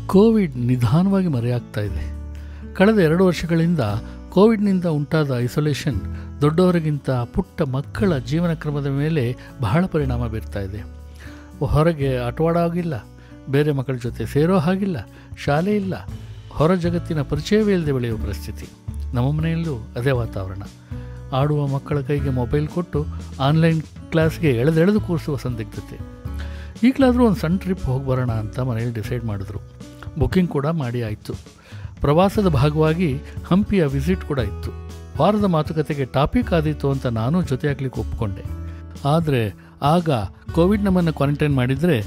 Covid ನಿಧಾನವಾಗಿ ಮರೆಯಾಗ್ತಾ ಇದೆ ಕಳೆದ ಎರಡು ವರ್ಷಗಳಿಂದ ಕೋವಿಡ್ನಿಂದ ಉಂಟಾದ ಐಸೋಲೇಷನ್ ದೊಡ್ಡವರಿಗಿಂತ ಪುಟ್ಟ ಮಕ್ಕಳ ಜೀವನ ಕ್ರಮದ ಮೇಲೆ ಬಹಳ ಪರಿಣಾಮ ಬೀರ್ತಾ ಇದೆ ಹೊರಗೆ ಆಟವಾಡೋ ಹಾಗಿಲ್ಲ ಬೇರೆ ಮಕ್ಕಳ ಜೊತೆ ಸೇರೋ ಹಾಗಿಲ್ಲ ಶಾಲೆ ಇಲ್ಲ ಹೊರ ಜಗತ್ತಿನ ಪರಿಚಯವೇ ಇಲ್ಲದೆ ಬೆಳೆಯುವ ಪರಿಸ್ಥಿತಿ ನಮ್ಮ ಮನೆಯಲ್ಲೂ ಅದೇ ವಾತಾವರಣ ಆಡುವ ಮಕ್ಕಳ ಕೈಗೆ ಮೊಬೈಲ್ ಕೊಟ್ಟು ಆನ್ಲೈನ್ ಕ್ಲಾಸ್ಗೆ ಎಳೆದೆಳೆದು ಕೂರಿಸುವ ಸಂದಿಗ್ಧತೆ ಈಗಲಾದರೂ ಒಂದು ಸಣ್ಣ ಟ್ರಿಪ್ ಹೋಗಿ ಬರೋಣ ಅಂತ ಮನೇಲಿ ಡಿಸೈಡ್ ಮಾಡಿದ್ರು ಬುಕ್ಕಿಂಗ್ ಕೂಡ ಮಾಡಿ ಆಯಿತು ಪ್ರವಾಸದ ಭಾಗವಾಗಿ ಹಂಪಿಯ ವಿಸಿಟ್ ಕೂಡ ಇತ್ತು ವಾರದ ಮಾತುಕತೆಗೆ ಟಾಪಿಕ್ ಆದೀತು ಅಂತ ನಾನು ಜೊತೆಯಾಗ್ಲಿಕ್ಕೆ ಒಪ್ಕೊಂಡೆ ಆದರೆ ಆಗ ಕೋವಿಡ್ ನಮ್ಮನ್ನು ಕ್ವಾರಂಟೈನ್ ಮಾಡಿದರೆ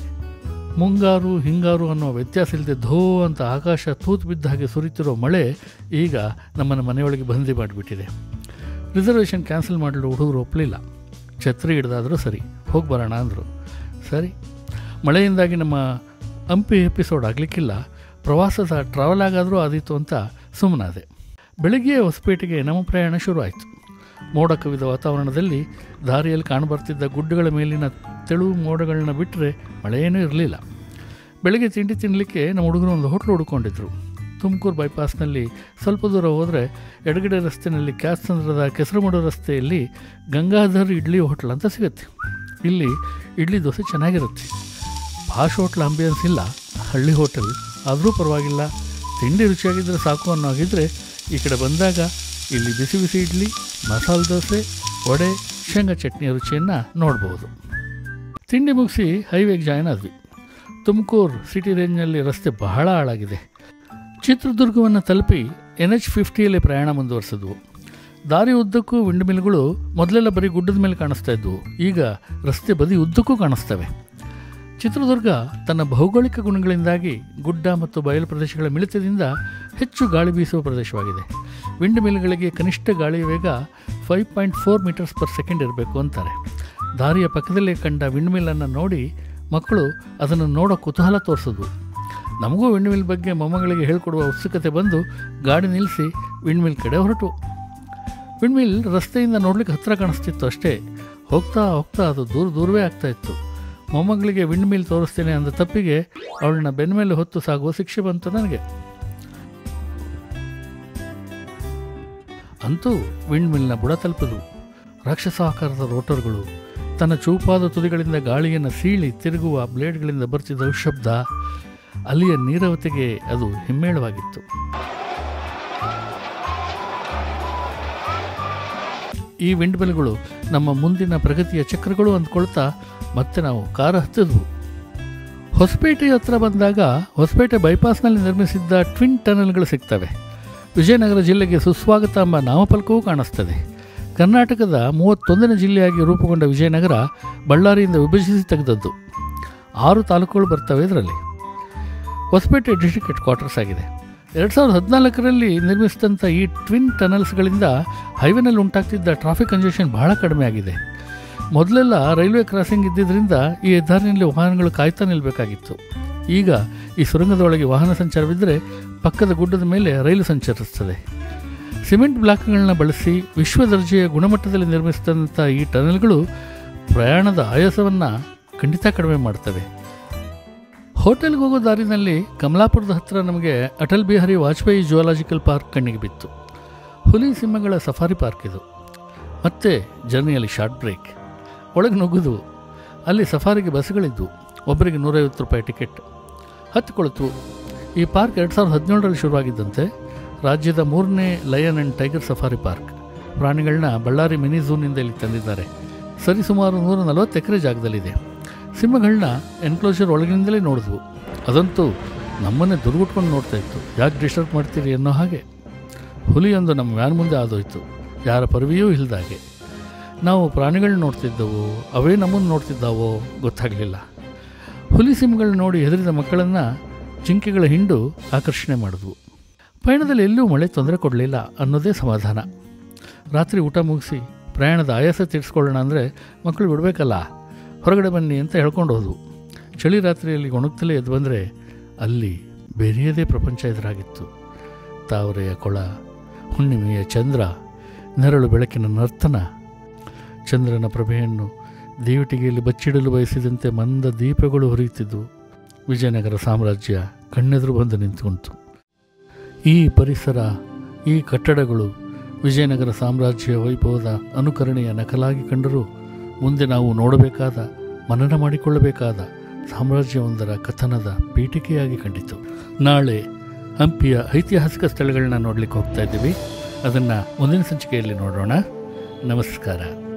ಮುಂಗಾರು ಹಿಂಗಾರು ಅನ್ನೋ ವ್ಯತ್ಯಾಸ ಇಲ್ಲದೆ ಧೋ ಅಂತ ಆಕಾಶ ತೂತು ಬಿದ್ದ ಹಾಗೆ ಸುರಿತಿರೋ ಮಳೆ ಈಗ ನಮ್ಮನ್ನು ಮನೆಯೊಳಗೆ ಬಂದಿ ಮಾಡಿಬಿಟ್ಟಿದೆ ರಿಸರ್ವೇಷನ್ ಕ್ಯಾನ್ಸಲ್ ಮಾಡಲು ಹುಡುಗರು ಒಪ್ಪಲಿಲ್ಲ ಛತ್ರಿ ಹಿಡ್ದಾದರೂ ಸರಿ ಹೋಗಿ ಬರೋಣ ಅಂದರು ಸರಿ ಮಳೆಯಿಂದಾಗಿ ನಮ್ಮ ಹಂಪಿ ಎಪಿಸೋಡ್ ಆಗಲಿಕ್ಕಿಲ್ಲ ಪ್ರವಾಸದ ಟ್ರಾವೆಲ್ ಆಗಾದರೂ ಆದೀತು ಅಂತ ಸುಮ್ಮನಾದೆ ಬೆಳಗ್ಗೆ ಹೊಸಪೇಟೆಗೆ ನಮ್ಮ ಪ್ರಯಾಣ ಶುರುವಾಯಿತು ಮೋಡ ಕವಿದ ವಾತಾವರಣದಲ್ಲಿ ದಾರಿಯಲ್ಲಿ ಕಾಣಬರ್ತಿದ್ದ ಗುಡ್ಡಗಳ ಮೇಲಿನ ತೆಳು ಮೋಡಗಳನ್ನ ಬಿಟ್ಟರೆ ಮಳೆಯೇನೂ ಇರಲಿಲ್ಲ ಬೆಳಗ್ಗೆ ತಿಂಡಿ ತಿನ್ನಲಿಕ್ಕೆ ನಮ್ಮ ಹುಡುಗರು ಒಂದು ಹೋಟ್ಲು ಹುಡ್ಕೊಂಡಿದ್ರು ತುಮಕೂರು ಬೈಪಾಸ್ನಲ್ಲಿ ಸ್ವಲ್ಪ ದೂರ ಹೋದರೆ ಎಡಗಡೆ ರಸ್ತೆಯಲ್ಲಿ ಕ್ಯಾತ್ಸಂದ್ರದ ಕೆಸರುಮಡು ರಸ್ತೆಯಲ್ಲಿ ಗಂಗಾಧರ್ ಇಡ್ಲಿ ಹೋಟ್ಲ್ ಅಂತ ಸಿಗುತ್ತೆ ಇಲ್ಲಿ ಇಡ್ಲಿ ದೋಸೆ ಚೆನ್ನಾಗಿರುತ್ತೆ ಭಾಷ್ ಹೋಟ್ಲ್ ಅಂಬಿಯನ್ಸ್ ಇಲ್ಲ ಹಳ್ಳಿ ಹೋಟೆಲ್ ಆದರೂ ಪರವಾಗಿಲ್ಲ ತಿಂಡಿ ರುಚಿಯಾಗಿದ್ದರೆ ಸಾಕು ಅನ್ನೋ ಹಾಗಿದ್ರೆ ಈ ಕಡೆ ಬಂದಾಗ ಇಲ್ಲಿ ಬಿಸಿ ಬಿಸಿ ಇಡ್ಲಿ ಮಸಾಲೆ ದೋಸೆ ವಡೆ ಶೇಂಗಾ ಚಟ್ನಿಯ ರುಚಿಯನ್ನು ನೋಡ್ಬೋದು ತಿಂಡಿ ಮುಗಿಸಿ ಹೈವೇಗೆ ಜಾಯ್ನ್ ಆದ್ವಿ ತುಮಕೂರು ಸಿಟಿ ರೇಂಜ್ನಲ್ಲಿ ರಸ್ತೆ ಬಹಳ ಹಾಳಾಗಿದೆ ಚಿತ್ರದುರ್ಗವನ್ನು ತಲುಪಿ ಎನ್ ಎಚ್ ಫಿಫ್ಟಿಯಲ್ಲಿ ಪ್ರಯಾಣ ಮುಂದುವರಿಸಿದ್ವು ದಾರಿ ಉದ್ದಕ್ಕೂ ವಿಂಡ್ ಮಿಲ್ಗಳು ಮೊದಲೆಲ್ಲ ಬರೀ ಗುಡ್ಡದ ಮೇಲೆ ಕಾಣಿಸ್ತಾ ಇದ್ವು ಈಗ ರಸ್ತೆ ಬದಿ ಉದ್ದಕ್ಕೂ ಕಾಣಿಸ್ತವೆ ಚಿತ್ರದುರ್ಗ ತನ್ನ ಭೌಗೋಳಿಕ ಗುಣಗಳಿಂದಾಗಿ ಗುಡ್ಡ ಮತ್ತು ಬಯಲು ಪ್ರದೇಶಗಳ ಮಿಳಿತದಿಂದ ಹೆಚ್ಚು ಗಾಳಿ ಬೀಸುವ ಪ್ರದೇಶವಾಗಿದೆ ವಿಂಡ್ ಮಿಲ್ಗಳಿಗೆ ಕನಿಷ್ಠ ಗಾಳಿಯ ವೇಗ five point four metres per second ಇರಬೇಕು ಅಂತಾರೆ ದಾರಿಯ ಪಕ್ಕದಲ್ಲೇ ಕಂಡ ವಿಂಡ್ ಮಿಲ್ಲನ್ನು ನೋಡಿ ಮಕ್ಕಳು ಅದನ್ನು ನೋಡೋ ಕುತೂಹಲ ತೋರಿಸಿದ್ವು ನಮಗೂ ವಿಂಡ್ ಮಿಲ್ ಬಗ್ಗೆ ಮೊಮ್ಮಗಳಿಗೆ ಹೇಳ್ಕೊಡುವ ಉತ್ಸುಕತೆ ಬಂದು ಗಾಡಿ ನಿಲ್ಲಿಸಿ ವಿಂಡ್ ಮಿಲ್ ಕಡೆ ಹೊರಟು ವಿಂಡ್ ಮಿಲ್ ರಸ್ತೆಯಿಂದ ನೋಡ್ಲಿಕ್ಕೆ ಹತ್ತಿರ ಕಾಣಿಸ್ತಿತ್ತು ಅಷ್ಟೇ ಹೋಗ್ತಾ ಹೋಗ್ತಾ ಅದು ದೂರ ದೂರವೇ ಆಗ್ತಾ ಇತ್ತು ಮೊಮ್ಮಗಳಿಗೆ ವಿಂಡ್ ಮಿಲ್ ತೋರಿಸ್ತೇನೆ ಅಂದ ತಪ್ಪಿಗೆ ಅವಳನ್ನ ಬೆನ್ನ ಮೇಲೆ ಹೊತ್ತು ಸಾಗುವ ಶಿಕ್ಷೆ ಬಂತು ನನಗೆ ಅಂತೂ ವಿಂಡ್ ಮಿಲ್ನ ಬುಡ ತಲುಪಿದ್ವು ರಾಕ್ಷಸಾಕಾರದ ರೋಟರ್ಗಳು ತನ್ನ ಚೂಪಾದ ತುದಿಗಳಿಂದ ಗಾಳಿಯನ್ನು ಸೀಳಿ ತಿರುಗುವ ಬ್ಲೇಡ್ಗಳಿಂದ ಬರ್ತಿದ್ದ ಶಬ್ದ ಅಲ್ಲಿಯ ನೀರವತೆಗೆ ಅದು ಹಿಮ್ಮೇಳವಾಗಿತ್ತು ಈ ವಿಂಡ್ ಮಿಲ್ಗಳು ನಮ್ಮ ಮುಂದಿನ ಪ್ರಗತಿಯ ಚಕ್ರಗಳು ಅಂದ್ಕೊಳ್ತಾ ಮತ್ತೆ ನಾವು ಕಾರ ಹತ್ತಿದ್ವು ಹೊಸಪೇಟೆ ಹತ್ರ ಬಂದಾಗ ಹೊಸಪೇಟೆ ಬೈಪಾಸ್ನಲ್ಲಿ ನಿರ್ಮಿಸಿದ್ದ ಟ್ವಿನ್ ಟನಲ್ಗಳು ಸಿಗ್ತವೆ ವಿಜಯನಗರ ಜಿಲ್ಲೆಗೆ ಸುಸ್ವಾಗತ ಎಂಬ ನಾಮಫಲಕವೂ ಕಾಣಿಸ್ತದೆ ಕರ್ನಾಟಕದ ಮೂವತ್ತೊಂದನೇ ಜಿಲ್ಲೆಯಾಗಿ ರೂಪುಗೊಂಡ ವಿಜಯನಗರ ಬಳ್ಳಾರಿಯಿಂದ ವಿಭಜಿಸಿ ತೆಗೆದದ್ದು ಆರು ತಾಲೂಕುಗಳು ಬರ್ತವೆ ಇದರಲ್ಲಿ ಹೊಸಪೇಟೆ ಡಿಸ್ಟ್ರಿಕ್ಟ್ ಹೆಡ್ ಕ್ವಾರ್ಟರ್ಸ್ ಆಗಿದೆ ಎರಡು ಸಾವಿರದ ಹದಿನಾಲ್ಕರಲ್ಲಿ ನಿರ್ಮಿಸಿದಂಥ ಈ ಟ್ವಿನ್ ಟನಲ್ಸ್ಗಳಿಂದ ಹೈವೇನಲ್ಲಿ ಉಂಟಾಗ್ತಿದ್ದ ಟ್ರಾಫಿಕ್ ಕಂಜೆಷನ್ ಬಹಳ ಕಡಿಮೆ ಆಗಿದೆ ಮೊದಲೆಲ್ಲ ರೈಲ್ವೆ ಕ್ರಾಸಿಂಗ್ ಇದ್ದಿದ್ದರಿಂದ ಈ ಹೆದ್ದಾರಿನಲ್ಲಿ ವಾಹನಗಳು ಕಾಯ್ತಾ ನಿಲ್ಲಬೇಕಾಗಿತ್ತು ಈಗ ಈ ಸುರಂಗದೊಳಗೆ ವಾಹನ ಸಂಚಾರವಿದ್ದರೆ ಪಕ್ಕದ ಗುಡ್ಡದ ಮೇಲೆ ರೈಲು ಸಂಚರಿಸ್ತದೆ ಸಿಮೆಂಟ್ ಬ್ಲಾಕ್ಗಳನ್ನ ಬಳಸಿ ವಿಶ್ವ ದರ್ಜೆಯ ಗುಣಮಟ್ಟದಲ್ಲಿ ನಿರ್ಮಿಸಿದಂಥ ಈ ಟನಲ್ಗಳು ಪ್ರಯಾಣದ ಆಯಾಸವನ್ನು ಖಂಡಿತ ಕಡಿಮೆ ಮಾಡ್ತವೆ ಹೋಟೆಲ್ಗೆ ಹೋಗೋ ದಾರಿನಲ್ಲಿ ಕಮಲಾಪುರದ ಹತ್ತಿರ ನಮಗೆ ಅಟಲ್ ಬಿಹಾರಿ ವಾಜಪೇಯಿ ಜುವಾಲಾಜಿಕಲ್ ಪಾರ್ಕ್ ಕಣ್ಣಿಗೆ ಬಿತ್ತು ಹುಲಿ ಸಿಂಹಗಳ ಸಫಾರಿ ಪಾರ್ಕ್ ಇದು ಮತ್ತೆ ಜರ್ನಿಯಲ್ಲಿ ಶಾರ್ಟ್ ಬ್ರೇಕ್ ಒಳಗೆ ನುಗ್ಗಿದ್ವು ಅಲ್ಲಿ ಸಫಾರಿಗೆ ಬಸ್ಗಳಿದ್ವು ಒಬ್ಬರಿಗೆ ನೂರೈವತ್ತು ರೂಪಾಯಿ ಟಿಕೆಟ್ ಹತ್ತಿಕೊಳ್ತು ಈ ಪಾರ್ಕ್ ಎರಡು ಸಾವಿರದ ಹದಿನೇಳರಲ್ಲಿ ಶುರುವಾಗಿದ್ದಂತೆ ರಾಜ್ಯದ ಮೂರನೇ lion and tiger safari park ಪ್ರಾಣಿಗಳನ್ನ ಬಳ್ಳಾರಿ ಮಿನಿ ಝೂನಿಂದ ಇಲ್ಲಿ ತಂದಿದ್ದಾರೆ ಸರಿಸುಮಾರು ನೂರ ನಲವತ್ತು ಎಕರೆ ಜಾಗದಲ್ಲಿದೆ ಸಿಂಹಗಳನ್ನ ಎನ್ಕ್ಲೋಜರ್ ಒಳಗಿನಿಂದಲೇ ನೋಡಿದ್ವು ಅದಂತೂ ನಮ್ಮನ್ನೇ ದುರ್ಗುಟ್ಕೊಂಡು ನೋಡ್ತಾ ಇತ್ತು ಯಾಕೆ ಡಿಸ್ಟರ್ಬ್ ಮಾಡ್ತೀರಿ ಅನ್ನೋ ಹಾಗೆ ಹುಲಿಯೊಂದು ನಮ್ಮ ವ್ಯಾನ್ ಮುಂದೆ ಆದೋಯ್ತು ಯಾರ ಪರವಿಯೂ ಇಲ್ದಾಗೆ ನಾವು ಪ್ರಾಣಿಗಳನ್ನ ನೋಡ್ತಿದ್ದವು ಅವೇ ನಮ್ಮನ್ನು ನೋಡ್ತಿದ್ದಾವೋ ಗೊತ್ತಾಗಲಿಲ್ಲ ಹುಲಿ ಸಿಂಹಗಳನ್ನ ನೋಡಿ ಹೆದರಿದ ಮಕ್ಕಳನ್ನು ಜಿಂಕೆಗಳ ಹಿಂಡು ಆಕರ್ಷಣೆ ಮಾಡಿದ್ವು ಪಯಣದಲ್ಲಿ ಎಲ್ಲೂ ಮಳೆ ತೊಂದರೆ ಕೊಡಲಿಲ್ಲ ಅನ್ನೋದೇ ಸಮಾಧಾನ ರಾತ್ರಿ ಊಟ ಮುಗಿಸಿ ಪ್ರಯಾಣದ ಆಯಾಸ ತೀರಿಸ್ಕೊಳ್ಳೋಣ ಅಂದರೆ ಮಕ್ಕಳು ಬಿಡಬೇಕಲ್ಲ ಹೊರಗಡೆ ಬನ್ನಿ ಅಂತ ಹೇಳ್ಕೊಂಡು ಹೋದ್ವು ಚಳಿ ರಾತ್ರಿಯಲ್ಲಿ ಒಣಗ್ತಲೇ ಎದ್ದು ಬಂದರೆ ಅಲ್ಲಿ ಬೇರೆಯದೇ ಪ್ರಪಂಚ ಎದುರಾಗಿತ್ತು ತಾವರೆಯ ಕೊಳ ಹುಣ್ಣಿಮೆಯ ಚಂದ್ರ ನೆರಳು ಬೆಳಕಿನ ನರ್ತನ ಚಂದ್ರನ ಪ್ರಭೆಯನ್ನು ದೇವಟಿಗೆಯಲ್ಲಿ ಬಚ್ಚಿಡಲು ಬಯಸಿದಂತೆ ಮಂದ ದೀಪಗಳು ಹುರಿಯುತ್ತಿದ್ದವು ವಿಜಯನಗರ ಸಾಮ್ರಾಜ್ಯ ಕಣ್ಣೆದುರು ಬಂದು ನಿಂತುಕೊಂಡಿತು ಈ ಪರಿಸರ ಈ ಕಟ್ಟಡಗಳು ವಿಜಯನಗರ ಸಾಮ್ರಾಜ್ಯ ವೈಭವದ ಅನುಕರಣೆಯ ನಕಲಾಗಿ ಕಂಡರೂ ಮುಂದೆ ನಾವು ನೋಡಬೇಕಾದ ಮನನ ಮಾಡಿಕೊಳ್ಳಬೇಕಾದ ಸಾಮ್ರಾಜ್ಯವೊಂದರ ಕಥನದ ಪೀಠಿಕೆಯಾಗಿ ಕಂಡಿತು ನಾಳೆ ಹಂಪಿಯ ಐತಿಹಾಸಿಕ ಸ್ಥಳಗಳನ್ನ ನೋಡಲಿಕ್ಕೆ ಹೋಗ್ತಾ ಇದ್ದೀವಿ ಅದನ್ನು ಮುಂದಿನ ಸಂಚಿಕೆಯಲ್ಲಿ ನೋಡೋಣ ನಮಸ್ಕಾರ